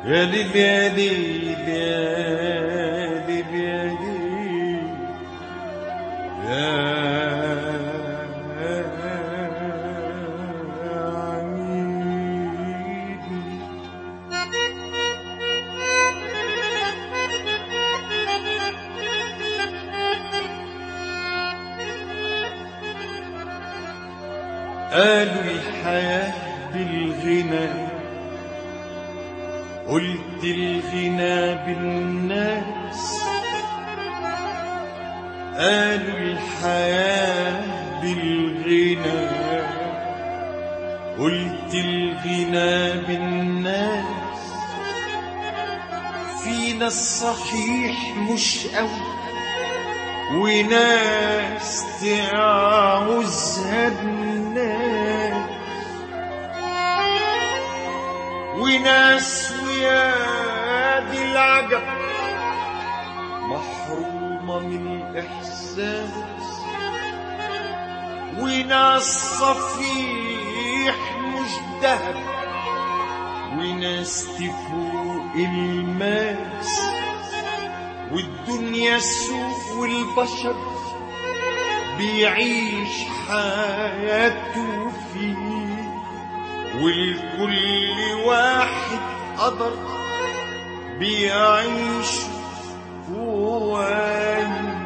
يا ليل يا ليل يا ليل يا ليل يا عميدي قالوا الحياة بالغنى قلت الغنى بالناس قالوا الحياة بالغنى قلت الغنى بالناس في ناس صحيح مش قوي وناس تعوزها الناس وناس ويا دي العجب محرومة من الإحساس وناس صفيح مش دهب وناس تفوق الماس والدنيا سوق والبشر بيعيش حياته فيه والكل واحد قدر بيعيش وين